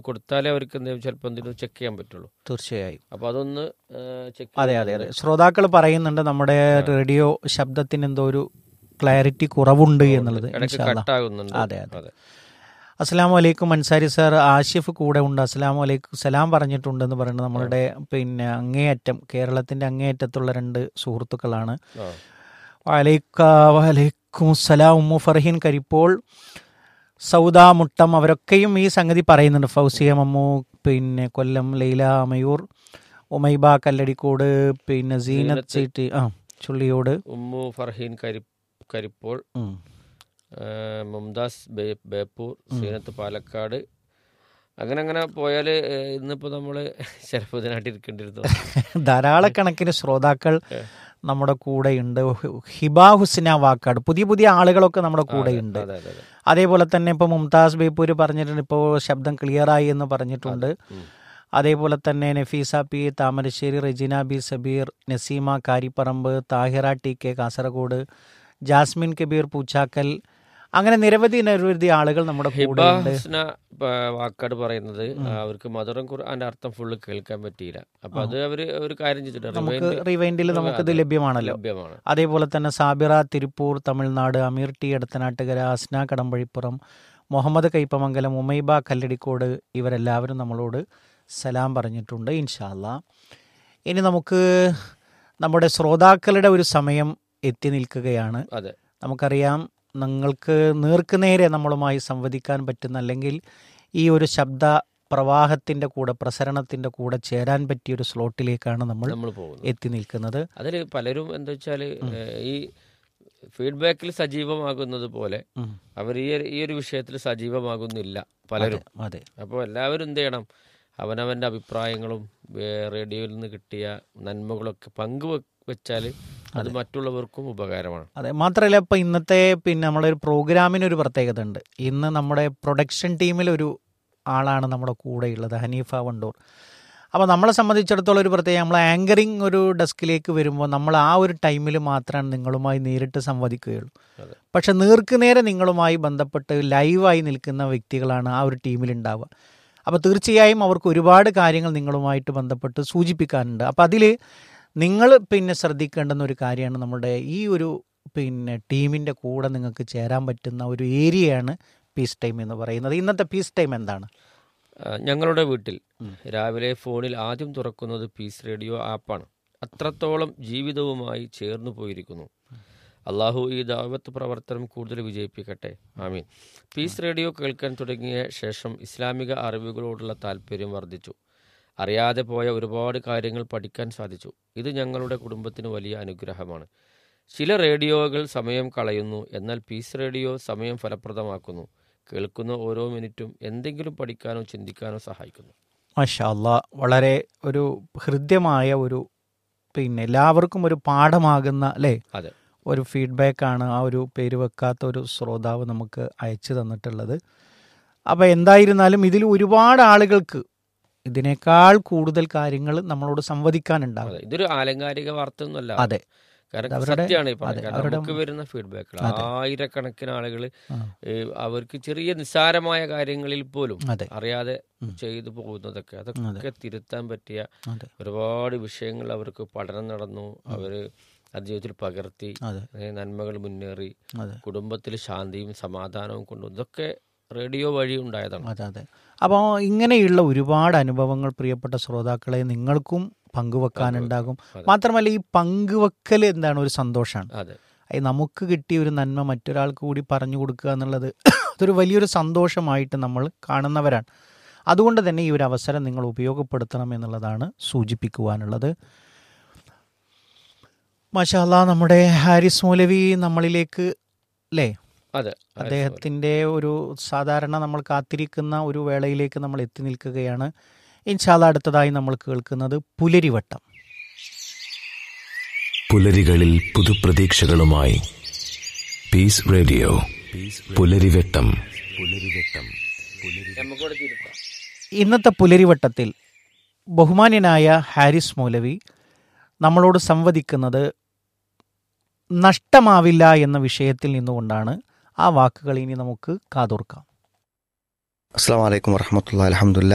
കൊടുത്താലേ അവർക്ക് എന്തെങ്കിലും ചിലപ്പോൾ എന്തെങ്കിലും ചെക്ക് ചെയ്യാൻ പറ്റുള്ളൂ തീർച്ചയായും അപ്പോൾ അതൊന്ന് ചെക്ക് അതെ അതെ അതെ ശ്രോതാക്കൾ പറയുന്നുണ്ട് നമ്മുടെ റേഡിയോ ശബ്ദത്തിന് എന്തോ ഒരു ക്ലാരിറ്റി കുറവുണ്ട് എന്നുള്ളത് ഇടയ്ക്ക് ഇൻഷാ അല്ലാ. കട്ടാകുന്നുണ്ട് അതെ അതെ അസ്സാം വലൈക്കും അൻസാരി സാർ ആഷിഫ് കൂടെ ഉണ്ട് അസ്സാം വലൈക്കും സലാം പറഞ്ഞിട്ടുണ്ടെന്ന് പറയുന്നത് നമ്മളുടെ പിന്നെ അങ്ങേയറ്റം കേരളത്തിന്റെ അങ്ങേയറ്റത്തുള്ള രണ്ട് സുഹൃത്തുക്കളാണ് ആ. വലൈക്ക വലൈക്കും സലാം ഉമ്മു ഫർഹീൻ കരിപ്പോൾ സൗദ മുട്ടം അവരൊക്കെയും ഈ സംഗതി പറയുന്നുണ്ട് ഫൗസിയ മമ്മു പിന്നെ കൊല്ലം ലൈല മയൂർ ഉമൈബ കല്ലടിക്കോട് പിന്നെ സീനത്ത് സീനത്ത്. ചീട്ടി ആ ചുള്ളിയോട് ഉമ്മു ഫർഹീൻ കരി കരിപ്പോൾ ഉം. ആ, മുംതാസ് ബേ- ബേപ്പൂർ സീനത്ത് പാലക്കാട് അങ്ങനെ അങ്ങനെ പോയാൽ ഇന്നിപ്പോൾ നമ്മൾ ചിലപ്പോൾ ഇതിനായിട്ട് ഇരിക്കേണ്ടിരുന്നു ധാരാളക്കണക്കിന് ശ്രോതാക്കൾ നമ്മുടെ കൂടെയുണ്ട് ഹിബ ഹുസ്ന വാക്കാട് പുതിയ പുതിയ ആളുകളൊക്കെ നമ്മുടെ കൂടെയുണ്ട് അതെ അതെ അതെ അതേപോലെ തന്നെ ഇപ്പോൾ മുംതാസ് ബേപ്പൂര് പറഞ്ഞിട്ടുണ്ട് ഇപ്പോൾ ശബ്ദം ക്ലിയറായി എന്ന് പറഞ്ഞിട്ടുണ്ട് ഉം. അതേപോലെ തന്നെ Nafeesa P Thamarassery Regina B Sabeer Naseema Karipparamba Thahira T K Kasaragod Jasmine Kabeer Poochakkal അങ്ങനെ നിരവധി നിരവധി ആളുകൾ നമ്മുടെ ഹിബ കൂടെയുണ്ട് ഹസ്ന പ- വാക്കാട് പറയുന്നത് അവർക്ക് മധുരം ഖുർആന്റെ അർത്ഥം ഫുള്ള് കേൾക്കാൻ പറ്റിയില്ല അപ്പൊ അത് അവര് ഒരു കാര്യം ചെയ്തിട്ടുണ്ട് നമുക്ക് റിവൈൻഡ് റിവൈൻഡിൽ നമുക്കിത് ലഭ്യമാണല്ലോ ലഭ്യമാണ് അതേപോലെ തന്നെ സാബിറ തിരുപ്പൂർ തമിഴ്നാട് അമീർ ടി എടത്തനാട്ടുകര അസ്ന കടമ്പഴിപ്പുറം മുഹമ്മദ് കൈപ്പമംഗലം ഉമൈബ കല്ലടിക്കോട് ഇവരെല്ലാവരും നമ്മളോട് സലാം പറഞ്ഞിട്ടുണ്ട് ഇൻഷാല്ല ഇനി നമുക്ക് നമ്മുടെ ശ്രോതാക്കളുടെ ഒരു സമയം എത്തി നിൽക്കുകയാണ് അതെ നമുക്കറിയാം നിങ്ങൾക്ക് നേർക്കുനേരെ നമ്മളുമായി സംവദിക്കാൻ പറ്റുന്ന അല്ലെങ്കിൽ ഈ ഒരു ശബ്ദ പ്രവാഹത്തിൻ്റെ കൂടെ പ്രസരണത്തിൻ്റെ കൂടെ ചേരാൻ പറ്റിയ ഒരു സ്ലോട്ടിലേക്കാണ് നമ്മൾ നമ്മൾ പോകുന്നത് എത്തി നിൽക്കുന്നത് അതിൽ പലരും എന്താ വെച്ചാല് ഏഹ്, ഈ ഫീഡ്ബാക്കിൽ സജീവമാകുന്നത് പോലെ ഉം. അവർ ഈ ഒരു- ഈ ഒരു വിഷയത്തിൽ സജീവമാകുന്നില്ല പലരും അതെ അപ്പോൾ എല്ലാവരും എന്ത് ചെയ്യണം അവനവൻ്റെ അഭിപ്രായങ്ങളും ഏഹ്, റേഡിയോയിൽ നിന്ന് കിട്ടിയ നന്മകളൊക്കെ പങ്കുവെച്ചാൽ അത് മറ്റുള്ളവർക്കും ഉപകാരമാണ് അതെ മാത്രമല്ല ഇപ്പം ഇന്നത്തെ പിന്നെ നമ്മളെ ഒരു പ്രോഗ്രാമിന് ഒരു പ്രത്യേകത ഉണ്ട് ഇന്ന് നമ്മുടെ പ്രൊഡക്ഷൻ ടീമിൽ ഒരു ആളാണ് നമ്മുടെ കൂടെയുള്ളത് ഹനീഫ വണ്ടൂർ അപ്പോൾ നമ്മളെ സംബന്ധിച്ചിടത്തോളം ഒരു പ്രത്യേകം നമ്മൾ ആങ്കറിങ് ഒരു ഡെസ്കിലേക്ക് വരുമ്പോൾ നമ്മൾ ആ ഒരു ടൈമിൽ മാത്രമാണ് നിങ്ങളുമായി നേരിട്ട് സംവദിക്കുകയുള്ളൂ അതെ. പക്ഷെ നേർക്ക് നേരെ നിങ്ങളുമായി ബന്ധപ്പെട്ട് ലൈവായി നിൽക്കുന്ന വ്യക്തികളാണ് ആ ഒരു ടീമിലുണ്ടാവുക അപ്പോൾ തീർച്ചയായും അവർക്ക് ഒരുപാട് കാര്യങ്ങൾ നിങ്ങളുമായിട്ട് ബന്ധപ്പെട്ട് സൂചിപ്പിക്കാനുണ്ട് അപ്പോൾ അതിൽ നിങ്ങൾ പിന്നെ ശ്രദ്ധിക്കേണ്ടുന്ന ഒരു കാര്യമാണ് നമ്മുടെ ഈ ഒരു പിന്നെ ടീമിൻ്റെ കൂടെ നിങ്ങൾക്ക് ചേരാൻ പറ്റുന്ന ഒരു ഏരിയയാണ് പീസ് ടൈം എന്ന് പറയുന്നത് ഇന്നത്തെ പീസ് ടൈം എന്താണ് ആ, ഞങ്ങളുടെ വീട്ടിൽ രാവിലെ ഫോണിൽ ആദ്യം തുറക്കുന്നത് പീസ് റേഡിയോ ആപ്പാണ് അത്രത്തോളം ജീവിതവുമായി ചേർന്നു പോയിരിക്കുന്നു അള്ളാഹു ഈ ദാവത്ത് പ്രവർത്തനം കൂടുതൽ വിജയിപ്പിക്കട്ടെ ആമീൻ പീസ് റേഡിയോ കേൾക്കാൻ തുടങ്ങിയ ശേഷം ഇസ്ലാമിക അറിവുകളോടുള്ള താല്പര്യം വർദ്ധിച്ചു അറിയാതെ പോയ ഒരുപാട് കാര്യങ്ങൾ പഠിക്കാൻ സാധിച്ചു ഇത് ഞങ്ങളുടെ കുടുംബത്തിന് വലിയ അനുഗ്രഹമാണ് ചില റേഡിയോകൾ സമയം കളയുന്നു എന്നാൽ പീസ് റേഡിയോ സമയം ഫലപ്രദമാക്കുന്നു കേൾക്കുന്ന ഓരോ മിനിറ്റും എന്തെങ്കിലും പഠിക്കാനോ ചിന്തിക്കാനോ സഹായിക്കുന്നു മാഷാ അല്ലാ വളരെ ഒരു ഹൃദ്യമായ ഒരു പിന്നെ എല്ലാവർക്കും ഒരു പാഠമാകുന്ന അല്ലേ അതെ ഒരു ഫീഡ്ബാക്കാണ് ആ ഒരു പേര് വെക്കാത്ത ഒരു ശ്രോതാവ് നമുക്ക് അയച്ചു തന്നിട്ടുള്ളത് അപ്പോൾ എന്തായിരുന്നാലും ഇതിൽ ഒരുപാട് ആളുകൾക്ക് ഇതിനേക്കാൾ കൂടുതൽ കാര്യങ്ങൾ നമ്മളോട് സംവദിക്കാനുണ്ടാകും അതെ ഇതൊരു ആലങ്കാരിക വാർത്ത ഒന്നുമല്ല അതെ കാരണം അവരുടെ- സത്യമാണ് ഈ അതെ, പറഞ്ഞത് കാരണം അവരുടെ- നമുക്ക് വരുന്ന ഫീഡ്ബാക്കുകൾ അതെ. ആയിരക്കണക്കിന് ആളുകൾ ആ. അവർക്ക് ചെറിയ നിസ്സാരമായ കാര്യങ്ങളിൽ പോലും അതെ അറിയാതെ ഉം. ചെയ്തു പോകുന്നതൊക്കെ അതൊക്കെ തിരുത്താൻ പറ്റിയ അതെ ഒരുപാട് വിഷയങ്ങൾ അവർക്ക് പഠനം നടന്നു അവര് അത് ജീവിതത്തിൽ പകർത്തി അതെ ഏ, നന്മകൾ മുന്നേറി അതെ കുടുംബത്തിൽ ശാന്തിയും സമാധാനവും കൊണ്ടു ഇതൊക്കെ റേഡിയോ വഴി ഉണ്ടായതാണ് അതെ അതെ അപ്പോൾ ഇങ്ങനെയുള്ള ഒരുപാട് അനുഭവങ്ങൾ പ്രിയപ്പെട്ട ശ്രോതാക്കളെ നിങ്ങൾക്കും പങ്കുവെക്കാനുണ്ടാകും അതെ. മാത്രമല്ല ഈ പങ്കുവെക്കൽ എന്താണ് ഒരു സന്തോഷമാണ് അതെ അത് നമുക്ക് കിട്ടിയ ഒരു നന്മ മറ്റൊരാൾക്ക് കൂടി പറഞ്ഞു കൊടുക്കുക എന്നുള്ളത് അതൊരു വലിയൊരു സന്തോഷമായിട്ട് നമ്മൾ കാണുന്നവരാണ് അതുകൊണ്ട് തന്നെ ഈ ഒരു അവസരം നിങ്ങൾ ഉപയോഗപ്പെടുത്തണം എന്നുള്ളതാണ് സൂചിപ്പിക്കുവാനുള്ളത് മഷാല നമ്മുടെ ഹാരിസ് മൗലവി നമ്മളിലേക്ക് അല്ലേ അതെ അദ്ദേഹത്തിൻ്റെ ഒരു സാധാരണ നമ്മൾ കാത്തിരിക്കുന്ന ഒരു വേളയിലേക്ക് നമ്മൾ എത്തി നിൽക്കുകയാണ് ഇൻഷാല്ല അടുത്തതായി നമ്മൾ കേൾക്കുന്നത് പുലരിവട്ടം പുലരികളിൽ പുതുപ്രതീക്ഷകളുമായി പീസ് റേഡിയോ പുലരിവെട്ടം പുലരിവെട്ടം നമുക്കിവിടെ തിരുത്താം ഇന്നത്തെ പുലരിവട്ടത്തിൽ ബഹുമാന്യനായ ഹാരിസ് മൗലവി നമ്മളോട് സംവദിക്കുന്നത് നഷ്ടമാവില്ല എന്ന വിഷയത്തിൽ നിന്നുകൊണ്ടാണ് ആ വാക്കുകൾ ഇനി നമുക്ക് കാതോർക്കാം അസ്സാം വലൈക്കും വർഹമത്തുള്ള അലഹമുല്ല